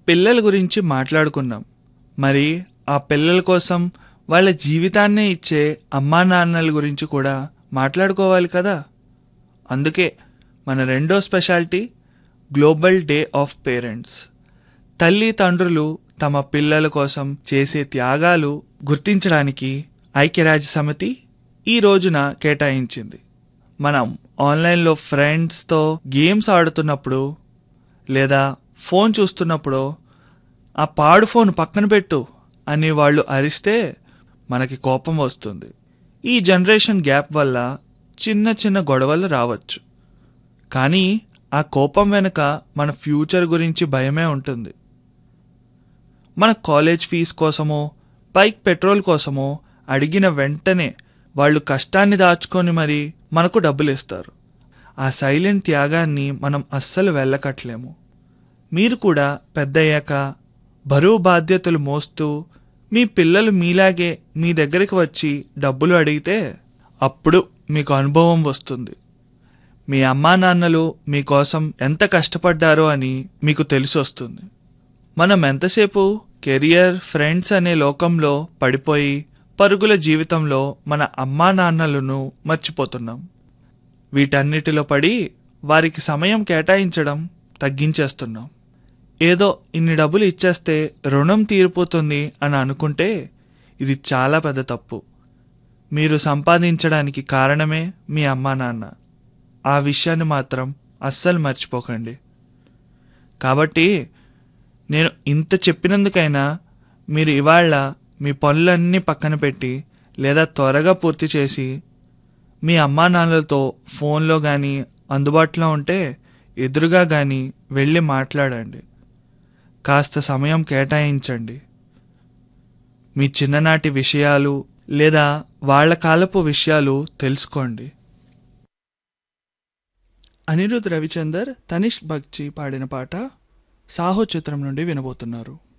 పిల్లల గురించి మాట్లాడుకున్నాం మరి ఆ పిల్లల కోసం వాళ్ళ జీవితాన్నే ఇచ్చే అమ్మా నాన్నల గురించి కూడా మాట్లాడుకోవాలి కదా అందుకే మన రెండో speciality global day of parents తల్లి తండ్రులు తమ పిల్లల కోసం చేసే త్యాగాలు గుర్తించడానికి ఐక్యరాజ్య సమితి ఈ రోజున కేటాయించింది మనం ఆన్లైన్లో ఫ్రెండ్స్తో గేమ్స్ ఆడుతున్నప్పుడు లేదా ఫోన్ చూస్తున్నప్పుడు ఆ పాడు ఫోన్ పక్కన పెట్టు అని వాళ్ళు అరిస్తే మనకి కోపం వస్తుంది ఈ జనరేషన్ గ్యాప్ వల్ల చిన్న చిన్న గొడవలు రావచ్చు కానీ ఆ కోపం వెనుక మన ఫ్యూచర్ గురించి భయమే ఉంటుంది మన కాలేజ్ ఫీజు కోసమో బైక్ పెట్రోల్ కోసమో అడిగిన వెంటనే వాళ్ళు కష్టాన్ని దాచుకొని మరి మనకు డబ్బులు ఇస్తారు ఆ సైలెంట్ త్యాగాన్ని మనం అస్సలు వెళ్ళకట్లేము మీరు కూడా పెద్దయ్యాక బరువు బాధ్యతలు మోస్తూ మీ పిల్లలు మీలాగే మీ దగ్గరికి వచ్చి డబ్బులు అడిగితే అప్పుడు మీకు అనుభవం వస్తుంది మీ అమ్మా నాన్నలు మీకోసం ఎంత కష్టపడ్డారో అని మీకు తెలిసి వస్తుంది మనం ఎంతసేపు కెరియర్ ఫ్రెండ్స్ అనే లోకంలో పడిపోయి పరుగుల జీవితంలో మన అమ్మా నాన్నలను మర్చిపోతున్నాం వీటన్నిటిలో పడి వారికి సమయం కేటాయించడం తగ్గించేస్తున్నాం ఏదో ఇన్ని డబ్బులు ఇచ్చేస్తే రుణం తీరిపోతుంది అని అనుకుంటే ఇది చాలా పెద్ద తప్పు మీరు సంపాదించడానికి కారణమే మీ అమ్మా నాన్న ఆ విషయాన్ని మాత్రం అస్సలు మర్చిపోకండి కాబట్టి నేను ఇంత చెప్పినందుకైనా మీరు ఇవాళ మీ పనులన్నీ పక్కన పెట్టి లేదా త్వరగా పూర్తి చేసి మీ అమ్మా నాన్నలతో ఫోన్లో కానీ అందుబాటులో ఉంటే ఎదురుగా కానీ వెళ్ళి మాట్లాడండి కాస్త సమయం కేటాయించండి మీ చిన్ననాటి విషయాలు లేదా వాళ్ళ కాలపు విషయాలు తెలుసుకోండి అనిరుద్ రవిచందర్ తనిష్ బగ్చి పాడిన పాట సాహో చిత్రం నుండి వినబోతున్నారు